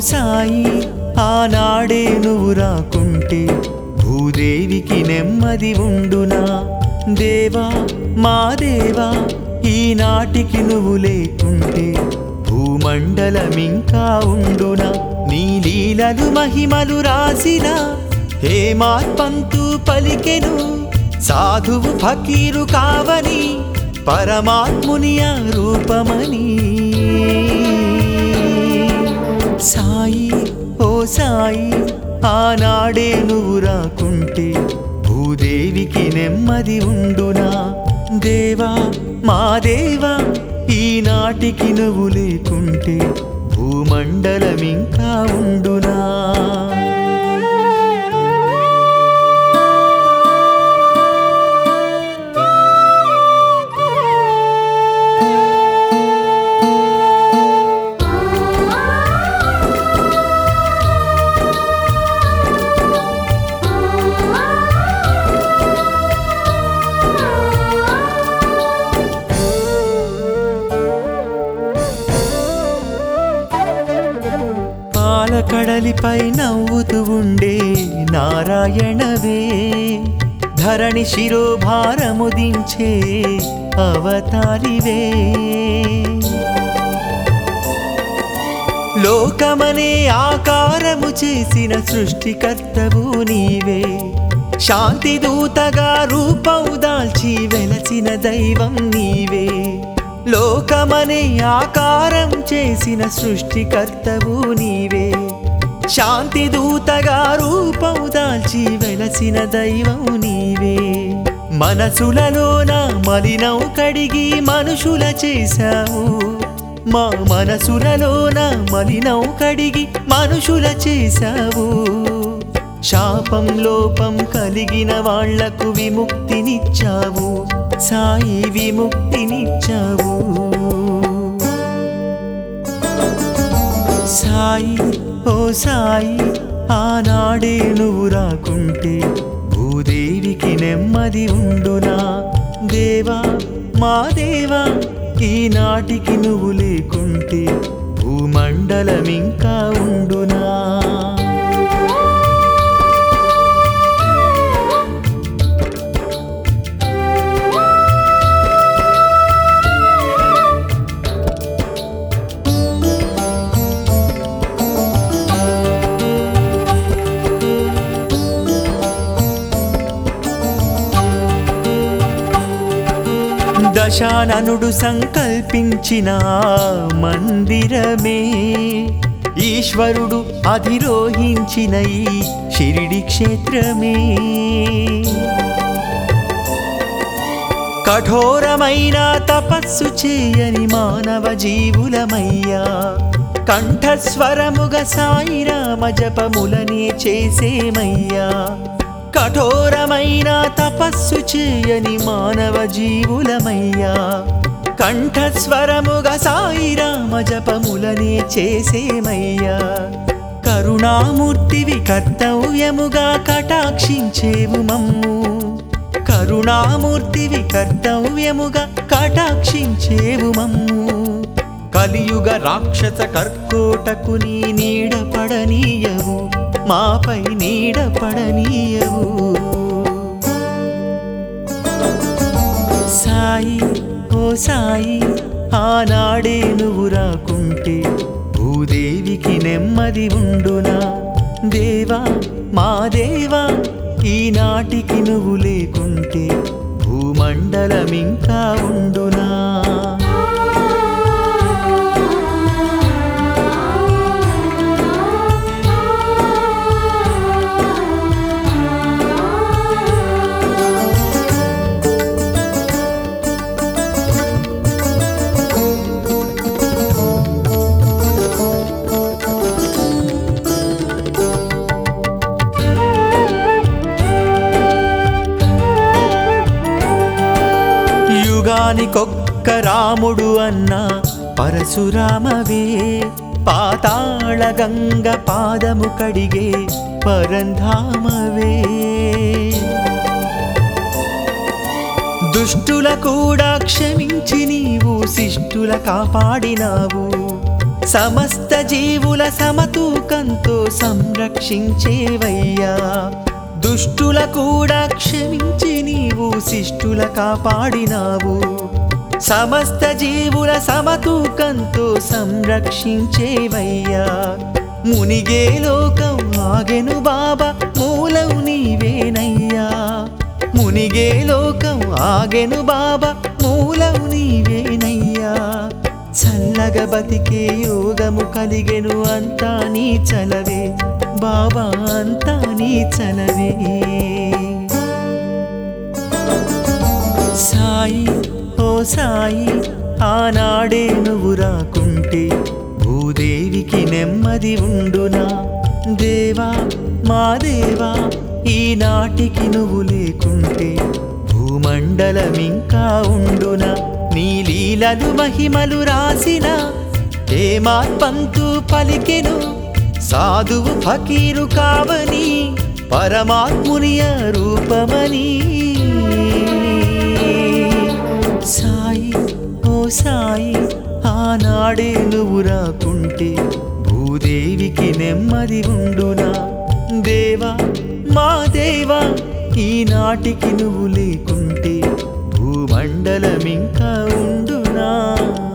సాయి ఆనాడే నువ్వు రాకుంటే భూదేవికి నెమ్మది ఉండునా దేవా మా దేవా ఈనాటికి నువ్వు లేకుంటే భూమండలం ఇంకా ఉండునా నీ లీలలు మహిమలు రాసిన హేమాత్పంతు పలికెను సాధువు ఫకీరు కావని పరమాత్ముని ఆ రూపమని సాయి ఓ సాయి ఆనాడే నువ్వు రాకుంటే భూదేవికి నెమ్మది ఉండునా దేవా మా దేవా ఈనాటికి నువ్వు లేకుంటే భూమండలం ఇంకా ఉండునా పాలకడలిపై నవ్వుతూ ఉండే నారాయణవే ధరణి శిరోభారము దించే అవతారివే లోకమనే ఆకారము చేసిన సృష్టికర్తవు నీవే శాంతి దూతగా రూపం దాల్చి వెలసిన దైవం నీవే లోకమనే ఆకారం చేసిన సృష్టికర్తవు నీవే శాంతి దూతగా రూపం దాల్చి వెలసిన దైవం నీవే మనసులలోన మలినం కడిగి మనుషుల చేశావు మా మనసులలోన మలినం కడిగి మనుషుల చేశావు శాపం లోపం కలిగిన వాళ్లకు విముక్తినిచ్చావు సాయి విముక్తినిచ్చావు సాయి ఓ సాయి ఆనాడే నువ్వు రాకుంటే భూదేవికి నెమ్మది ఉండునా దేవా మా దేవా ఈనాటికి నువ్వు లేకుంటే భూమండలం ఇంకా ఉండునా దశాననుడు సంకల్పించిన మందిరమే ఈశ్వరుడు అధిరోహించిన ఈ షిరిడి క్షేత్రమే కఠోరమైన తపస్సు చేయని మానవ జీవులమయ్యా కంఠస్వరముగ సాయిరామ జపములనే చేసేమయ్యా కఠోరమైన తపస్సు చేయని మానవ జీవులమయ్యా కంఠస్వరముగ సాయిరామ జపములనే చేసేమయ్యా కరుణామూర్తివి కర్తవ్యముగా కటాక్షించేవు మమ్ము కరుణామూర్తివి కర్తవ్యముగా కటాక్షించేవు మమ్ము కలియుగ రాక్షస కర్కోటకు నీ నీడ పడనీయవు మాపై నీడ పడనీయవు సాయి ఓ సాయి ఆనాడే నువ్వు రాకుంటే భూదేవికి నెమ్మది ఉండునా దేవా మా దేవా ఈనాటికి నువ్వు లేకుంటే భూమండలం ఇంకా ఉండునా యుగానికొక్క రాముడు అన్న పరశురామవే పాతాళ గంగ పాదము కడిగే పరంధామవే దుష్టుల కూడా క్షమించి నీవు శిష్టుల కాపాడినావు సమస్త జీవుల సమతూకంతో సంరక్షించేవయ్యా దుష్టుల కూడా క్షమించి నీవు శిష్టుల కాపాడినావు సమస్త జీవుల సమతూకంతో సంరక్షించేవయ్యా మునిగే లోకం ఆగెను బాబా మూలవు నీవేనయ్యా మునిగే లోకం ఆగెను బాబా మూలవు నీవేనయ్యా చల్లగా బతికే యోగము కలిగెను అంతా నీ చలవే బాబా అంతా నీ చలవే సాయి ఓ సాయి ఆనాడే నువ్వు రాకుంటే భూదేవికి నెమ్మది ఉండునా దేవా మా దేవా ఈనాటికి నువ్వు లేకుంటే భూమండలం ఇంకా ఉండునా నీ లీలలు మహిమలు రాసిన హేమాత్మంతు పలికెను సాధువు ఫకీరు కావని పరమాత్మునియ రూపమని సాయి ఓ సాయి ఆనాడే నువ్వు రాకుంటే భూదేవికి నెమ్మది ఉండునా దేవా మా దేవా ఈనాటికి నువ్వు లేకుంటే భూమండలం ఇంకా ఉండునా